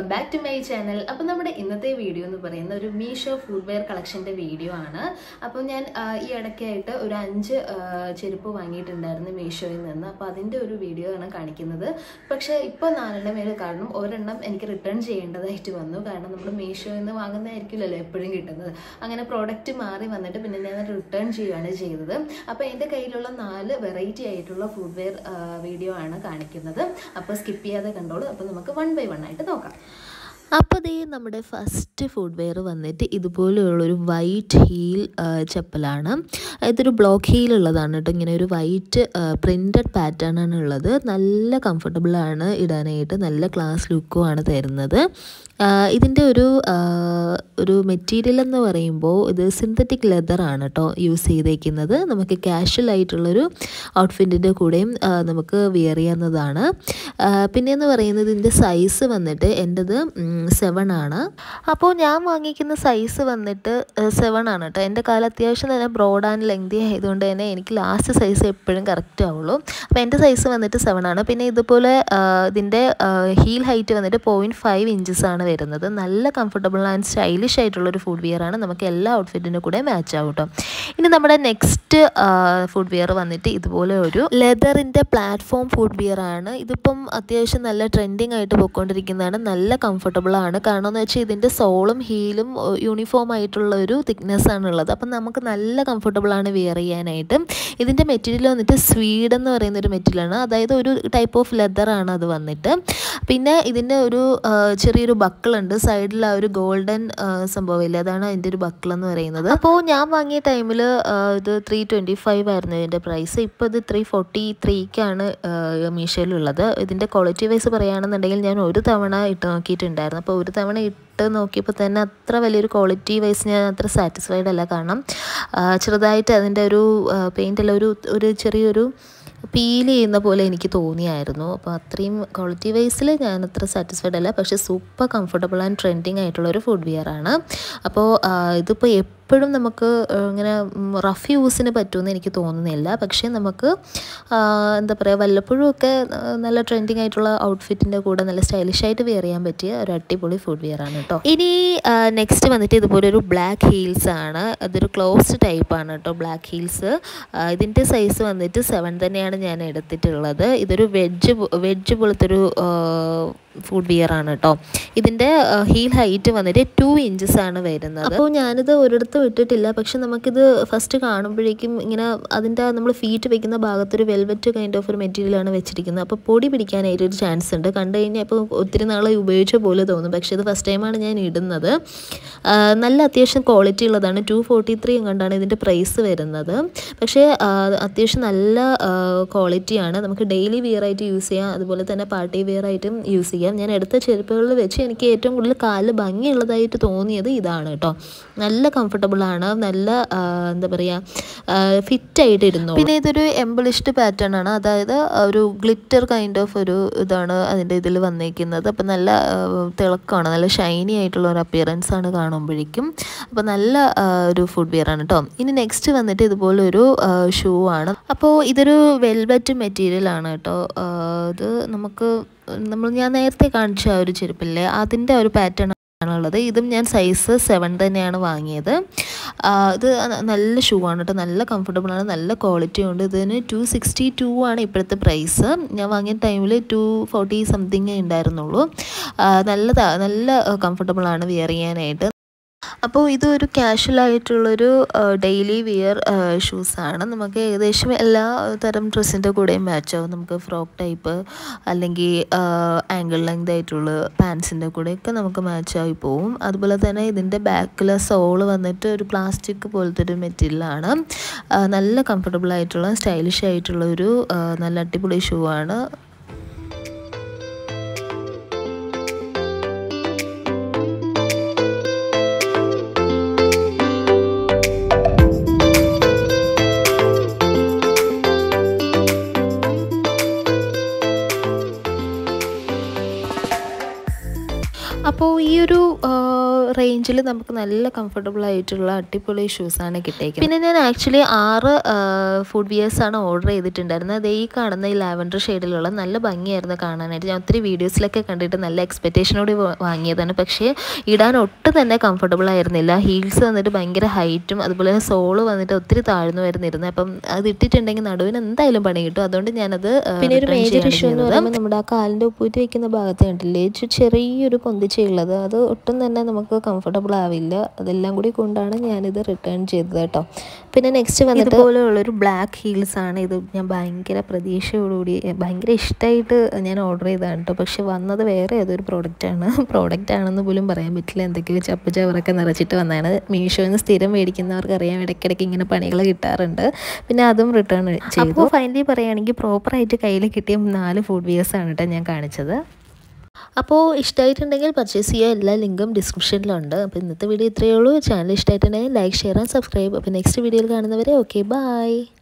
back to my channel അപ്പോൾ നമ്മുടെ ഇന്നത്തെ വീഡിയോ എന്ന് പറയുന്ന ഒരു മീഷോ ഫുഡ് വെയർ കളക്ഷൻ്റെ വീഡിയോ ആണ് അപ്പോൾ ഞാൻ ആ, ഈ ഇടയ്ക്കായിട്ട് ഒരു അഞ്ച് ആ, ചെരുപ്പ് വാങ്ങിയിട്ടുണ്ടായിരുന്നു മീഷോയിൽ നിന്ന് അപ്പോൾ അതിൻ്റെ ഒരു വീഡിയോ ആണ് കാണിക്കുന്നത് പക്ഷേ ഇപ്പോൾ നാലെണ്ണം മേൽ കാരണം ഒരെണ്ണം എനിക്ക് റിട്ടേൺ ചെയ്യേണ്ടതായിട്ട് വന്നു കാരണം നമ്മൾ മീഷോയിൽ നിന്ന് വാങ്ങുന്നതായിരിക്കില്ലല്ലോ എപ്പോഴും കിട്ടുന്നത് അങ്ങനെ പ്രോഡക്റ്റ് മാറി വന്നിട്ട് പിന്നെ ഞാൻ റിട്ടേൺ ചെയ്യുകയാണ് ചെയ്തത് അപ്പോൾ എൻ്റെ കയ്യിലുള്ള നാല് വെറൈറ്റി ആയിട്ടുള്ള ഫുഡ് വെയർ വീഡിയോ ആണ് കാണിക്കുന്നത് അപ്പോൾ സ്കിപ്പ് ചെയ്യാതെ കണ്ടോളൂ അപ്പോൾ നമുക്ക് വൺ ബൈ വൺ ആയിട്ട് നോക്കാം അപ്പോൾ ദേ നമ്മുടെ ഫസ്റ്റ് ഫുഡ് വെയർ വന്നിട്ട് ഇതുപോലെയുള്ളൊരു വൈറ്റ് ഹീൽ ചപ്പലാണ് ഇതൊരു ബ്ലോക്ക് ഹീൽ ഉള്ളതാണ് കേട്ടോ ഇങ്ങനെ ഒരു വൈറ്റ് പ്രിൻറ്റഡ് പാറ്റേൺ ആണ് ഉള്ളത് നല്ല കംഫർട്ടബിൾ ആണ് ഇടാനായിട്ട് നല്ല ക്ലാസ് ലുക്കും ആണ് തരുന്നത് ആ, ഇതിൻ്റെ ഒരു ആ, ഒരു മെറ്റീരിയൽ എന്ന് പറയുമ്പോൾ ഇത് സിന്തറ്റിക് ലെതർ ആണ് കേട്ടോ യൂസ് ചെയ്തേക്കുന്നത് നമുക്ക് കാഷ്വൽ ആയിട്ടുള്ളൊരു ഔട്ട്ഫിറ്റിൻ്റെ കൂടെയും ആ, നമുക്ക് വിയർ ചെയ്യാവുന്നതാണ് ആ, പിന്നെയെന്ന് പറയുന്നത് ഇതിൻ്റെ സൈസ് വന്നിട്ട് എൻ്റെത് സെവൻ ആണ് അപ്പോൾ ഞാൻ വാങ്ങിക്കുന്ന സൈസ് വന്നിട്ട് സെവൻ ആണ് കേട്ടോ എൻ്റെ കാലം അത്യാവശ്യം തന്നെ ബ്രോഡ് ആൻഡ് ലെങ്തി ആയതുകൊണ്ട് തന്നെ എനിക്ക് ലാസ്റ്റ് സൈസ് എപ്പോഴും കറക്റ്റ് ആവുള്ളൂ അപ്പോൾ എൻ്റെ സൈസ് വന്നിട്ട് സെവൻ ആണ് പിന്നെ ഇതുപോലെ ആ, ഇതിൻ്റെ ഹീൽ ഹൈറ്റ് വന്നിട്ട് പോയിൻറ്റ് ഫൈവ് ഇഞ്ചസ് ആണ് വരുന്നത് നല്ല കംഫർട്ടബിൾ ആൻഡ് സ്റ്റൈലിഷ് ആയിട്ടുള്ളൊരു ഫുഡ് വിയർ ആണ് നമുക്ക് എല്ലാ ഔട്ട്ഫിറ്റിൻ്റെ കൂടെ മാച്ച് ആവും കേട്ടോ ഇനി നമ്മുടെ നെക്സ്റ്റ് ഫുഡ് വിയർ വന്നിട്ട് ഇതുപോലെ ഒരു ലെതറിൻ്റെ പ്ലാറ്റ്ഫോം ഫുഡ് വിയർ ആണ് ഇതിപ്പം അത്യാവശ്യം നല്ല ട്രെൻഡിങ് ആയിട്ട് പോയിക്കൊണ്ടിരിക്കുന്നതാണ് നല്ല കംഫർട്ടബിൾ ആണ് കാരണം എന്ന് വെച്ചാൽ ഇതിൻ്റെ സോളും ഹീലും യൂണിഫോം ആയിട്ടുള്ള ഒരു തിക്നെസ് ആണ് ഉള്ളത് അപ്പം നമുക്ക് നല്ല കംഫർട്ടബിൾ ആണ് വിയർ ചെയ്യാനായിട്ട് ഇതിൻ്റെ മെറ്റീരിയൽ വന്നിട്ട് സ്വീഡ് എന്ന് പറയുന്ന ഒരു മെറ്റീരിയലാണ് അതായത് ഒരു ടൈപ്പ് ഓഫ് ലെതർ ആണ് അത് വന്നിട്ട് പിന്നെ ഇതിൻ്റെ ഒരു ആ, ചെറിയൊരു ബക്കിളുണ്ട് സൈഡിൽ ആ ഒരു ഗോൾഡൻ സംഭവമില്ല അതാണ് അതിൻ്റെ ഒരു ബക്കിൾ എന്ന് പറയുന്നത് അപ്പോൾ ഞാൻ വാങ്ങിയ ടൈമിൽ ഇത് ത്രീ ട്വൻറ്റി ഫൈവ് ആയിരുന്നു ഇതിൻ്റെ പ്രൈസ് ഇപ്പോൾ ഇത് ത്രീ ഫോർട്ടി ത്രീക്കാണ് മീഷോയിലുള്ളത് ഇതിൻ്റെ ക്വാളിറ്റി വൈസ് പറയുകയാണെന്നുണ്ടെങ്കിൽ ഞാൻ ഒരു തവണ ഇട്ട് നോക്കിയിട്ടുണ്ടായിരുന്നു അപ്പോൾ ഒരു തവണ ഇട്ട് നോക്കിയപ്പോൾ തന്നെ അത്ര വലിയൊരു ക്വാളിറ്റി വൈസ് ഞാൻ അത്ര സാറ്റിസ്ഫൈഡ് അല്ല കാരണം ആ, ചെറുതായിട്ട് അതിൻ്റെ ഒരു പെയിൻ്റ് എല്ലാം ഒരു ഒരു ചെറിയൊരു പീൽ ചെയ്യുന്ന പോലെ എനിക്ക് തോന്നിയായിരുന്നു അപ്പോൾ അത്രയും ക്വാളിറ്റി വൈസിൽ ഞാൻ അത്ര സാറ്റിസ്ഫൈഡ് അല്ല പക്ഷേ സൂപ്പർ കംഫർട്ടബിൾ ആൻഡ് ട്രെൻഡിങ് ആയിട്ടുള്ള ഒരു ഫുഡ് വിയർ ആണ് അപ്പോൾ ആ, ഇതിപ്പോൾ എപ്പോഴും നമുക്ക് ആ, ഇങ്ങനെ റഫ് യൂസിന് പറ്റുമെന്ന് എനിക്ക് തോന്നുന്നില്ല പക്ഷേ നമുക്ക് ആ, എന്താ പറയുക വല്ലപ്പോഴും ഒക്കെ ആ, നല്ല ട്രെൻഡിങ് ആയിട്ടുള്ള ഔട്ട്ഫിറ്റിൻ്റെ കൂടെ നല്ല സ്റ്റൈലിഷ് ആയിട്ട് വെയർ ചെയ്യാൻ പറ്റിയ ഒരു അടിപൊളി ഫുഡ് വിയർ ആണ് കേട്ടോ ഇനി നെക്സ്റ്റ് വന്നിട്ട് ഇതുപോലെ ഒരു ബ്ലാക്ക് ഹീൽസ് ആണ് അതൊരു ക്ലോസ്ഡ് ടൈപ്പ് ആണ് കേട്ടോ ബ്ലാക്ക് ഹീൽസ് ഇതിൻ്റെ സൈസ് വന്നിട്ട് സെവൻ തന്നെയാണ് ഞാൻ എടുത്തിട്ടുള്ളത് ഇതൊരു വെജ് വെജ് പോലത്തെ ഒരു ഫുഡ് വിയർ ആണ് കേട്ടോ ഇതിൻ്റെ ഹീൽ ഹൈറ്റ് വന്നിട്ട് ടു ഇഞ്ചസ് ആണ് വരുന്നത് അപ്പോൾ ഞാനിത് ഒരിടത്തും ഇട്ടിട്ടില്ല പക്ഷെ നമുക്കിത് ഫസ്റ്റ് കാണുമ്പോഴേക്കും ഇങ്ങനെ അതിൻ്റെ നമ്മൾ ഫീറ്റ് വെക്കുന്ന ഭാഗത്തൊരു വെൽവെറ്റ് കൈൻഡ് ഓഫ് ഒരു മെറ്റീരിയലാണ് വെച്ചിരിക്കുന്നത് അപ്പോൾ പൊടി പിടിക്കാനായിട്ട് ഒരു ചാൻസ് ഉണ്ട് കണ്ടു കഴിഞ്ഞാൽ ഇപ്പോൾ ഒത്തിരി നാളെ ഉപയോഗിച്ച പോലെ തോന്നും പക്ഷേ ഇത് ഫസ്റ്റ് ടൈമാണ് ഞാൻ ഇടുന്നത് ആ, നല്ല അത്യാവശ്യം ക്വാളിറ്റി ഉള്ളതാണ് ടു ഫോർട്ടി ത്രീ കണ്ടാണ് ഇതിൻ്റെ പ്രൈസ് വരുന്നത് പക്ഷേ ആ, അത്യാവശ്യം നല്ല ക്വാളിറ്റിയാണ് നമുക്ക് ഡെയിലി വിയർ ആയിട്ട് യൂസ് ചെയ്യാം അതുപോലെ തന്നെ പാർട്ടി വെയർ ആയിട്ടും യൂസ് ചെയ്യാം ഞാൻ എടുത്ത ചെരുപ്പുകളിൽ വെച്ച് എനിക്ക് ഏറ്റവും കൂടുതൽ കാല് ഭംഗിയുള്ളതായിട്ട് തോന്നിയത് ഇതാണ് കേട്ടോ നല്ല കംഫർട്ടബിൾ ആണ് നല്ല ആ, എന്താ പറയുക ഫിറ്റ് ആയിട്ട് ഇരുന്നു പിന്നെ ഇതൊരു എംബിളിഷ്ഡ് പാറ്റേൺ ആണ് അതായത് ഒരു ഗ്ലിറ്റർ കൈൻഡ് ഓഫ് ഒരു ഇതാണ് അതിൻ്റെ ഇതിൽ വന്നേക്കുന്നത് അപ്പം നല്ല ആ, തിളക്കമാണ് നല്ല ഷൈനി ആയിട്ടുള്ള ഒരു അപ്പിയറൻസ് ആണ് കാണുമ്പോഴേക്കും അപ്പോൾ നല്ല ആ, ഒരു ഫുഡ് വെയർ ആണ് കേട്ടോ ഇനി നെക്സ്റ്റ് വന്നിട്ട് ഇതുപോലെ ഒരു ഷൂ ആണ് അപ്പോൾ ഇതൊരു വെൽവെറ്റ് മെറ്റീരിയൽ ആണ് കേട്ടോ ആ, ഇത് നമുക്ക് നമ്മൾ ഞാൻ നേരത്തെ കാണിച്ച ആ ഒരു ചെരുപ്പില്ലേ അതിൻ്റെ ഒരു പാറ്റേൺ ആണുള്ളത് ഇതും ഞാൻ സൈസ് സെവൻ തന്നെയാണ് വാങ്ങിയത് ആ, ഇത് ന- നല്ല ഷൂ ആണ് കേട്ടോ നല്ല കംഫർട്ടബിൾ ആണ് നല്ല ക്വാളിറ്റി ഉണ്ട് ഇതിന് ടു സിക്സ്റ്റി ടു ആണ് ഇപ്പോഴത്തെ പ്രൈസ് ഞാൻ വാങ്ങിയ ടൈമിൽ ടു ഫോർട്ടി സംതിങ് ഉണ്ടായിരുന്നുള്ളൂ ആ, നല്ലതാ നല്ല കംഫർട്ടബിൾ ആണ് വിയർ ചെയ്യാനായിട്ട് അപ്പോൾ ഇതൊരു കാഷ്വൽ ആയിട്ടുള്ളൊരു ഡെയിലി വിയർ ഷൂസാണ് നമുക്ക് ഏകദേശം എല്ലാ തരം ഡ്രസ്സിൻ്റെ കൂടെയും മാച്ച് ആവും നമുക്ക് ഫ്രോക്ക് ടൈപ്പ് അല്ലെങ്കിൽ ആംഗിൾ ലെങ്ത് ആയിട്ടുള്ള പാൻസിൻ്റെ കൂടെയൊക്കെ നമുക്ക് മാച്ച് ആയി പോവും അതുപോലെ തന്നെ ഇതിൻ്റെ ബാക്കിലെ സോള് വന്നിട്ട് ഒരു പ്ലാസ്റ്റിക് പോലത്തെ ഒരു മെറ്റീരിയലാണ് നല്ല കംഫർട്ടബിൾ ആയിട്ടുള്ള സ്റ്റൈലിഷ് ആയിട്ടുള്ള ഒരു ആ, നല്ല അടിപൊളി ഷൂ ആണ് അപ്പോൾ ഈ ഒരു റേഞ്ചിൽ നമുക്ക് നല്ല കംഫർട്ടബിൾ ആയിട്ടുള്ള അടിപൊളി ഷൂസാണ് കിട്ടിയേക്കുന്നത് പിന്നെ ഞാൻ ആക്ച്വലി ആറ് ഫുഡ് വിയേഴ്സ് ആണ് ഓർഡർ ചെയ്തിട്ടുണ്ടായിരുന്നത് അതേ ഈ കാണുന്ന ഈ ലാവൻഡർ ഷെയ്ഡിലുള്ള നല്ല ഭംഗിയായിരുന്നു കാണാനായിട്ട് ഞാൻ ഒത്തിരി വീഡിയോസിലൊക്കെ കണ്ടിട്ട് നല്ല എക്സ്പെക്റ്റേഷനോട് വാങ്ങിയതാണ് പക്ഷേ ഇടാൻ ഒട്ടും തന്നെ കംഫർട്ടബിൾ ആയിരുന്നില്ല ഹീൽസ് വന്നിട്ട് ഭയങ്കര ഹൈറ്റും അതുപോലെ തന്നെ സോള് വന്നിട്ട് ഒത്തിരി താഴ്ന്നു വരുന്നിരുന്നത് അപ്പം അത് ഇട്ടിട്ടുണ്ടെങ്കിൽ നടുവിന് എന്തായാലും പണി കിട്ടും അതുകൊണ്ട് ഞാനത് പിന്നെ ഒരു മേജർ ഇഷ്യൂ എന്ന് പറയുമ്പോൾ നമ്മുടെ ആ കാലിൻ്റെ ഉപ്പൂറ്റി വെക്കുന്ന ഭാഗത്ത് കണ്ടില്ലേ ചെ- ചെറിയൊരു പൊന്തിച്ചുള്ളത് അത് ഒട്ടും തന്നെ നമുക്ക് കംഫർട്ടബിൾ ആവില്ല അതെല്ലാം കൂടി കൊണ്ടാണ് ഞാനിത് റിട്ടേൺ ചെയ്തത് കേട്ടോ പിന്നെ നെക്സ്റ്റ് വന്നിട്ട് ഇതുപോലെയുള്ളൊരു ബ്ലാക്ക് ഹീൽസ് ആണ് ഇത് ഞാൻ ഭയങ്കര പ്രതീക്ഷയോടുകൂടി ഭയങ്കര ഇഷ്ടമായിട്ട് ഞാൻ ഓർഡർ ചെയ്തതാണ് കേട്ടോ പക്ഷെ വന്നത് വേറെ ഏതൊരു പ്രോഡക്റ്റാണ് പ്രോഡക്റ്റ് ആണെന്ന് പോലും പറയാൻ പറ്റില്ല എന്തൊക്കെയോ ചപ്പ് ചവറൊക്കെ നിറച്ചിട്ട് വന്നതാണ് മീഷോയിൽ നിന്ന് സ്ഥിരം മേടിക്കുന്നവർക്ക് അറിയാം ഇടയ്ക്കിടയ്ക്ക് ഇങ്ങനെ പണികൾ കിട്ടാറുണ്ട് പിന്നെ അതും റിട്ടേൺ ചെയ്തു അപ്പോൾ ഫൈനലി പറയുകയാണെങ്കിൽ പ്രോപ്പറായിട്ട് കയ്യിൽ കിട്ടിയ നാല് ഫുഡ് വിയേഴ്സ് ആണ് കേട്ടോ ഞാൻ കാണിച്ചത് അപ്പോൾ ഇഷ്ടമായിട്ടുണ്ടെങ്കിൽ പർച്ചേസ് ചെയ്യുക എല്ലാ ലിങ്കും ഡിസ്ക്രിപ്ഷനിലുണ്ട് അപ്പോൾ ഇന്നത്തെ വീഡിയോ ഇത്രയേ ഉള്ളൂ ചാനൽ ഇഷ്ടമായിട്ടുണ്ടെങ്കിൽ ലൈക്ക് ഷെയർ ആൻഡ് സബ്സ്ക്രൈബ് അപ്പോൾ നെക്സ്റ്റ് വീഡിയോയിൽ കാണുന്നവരെ ഓക്കെ ബൈ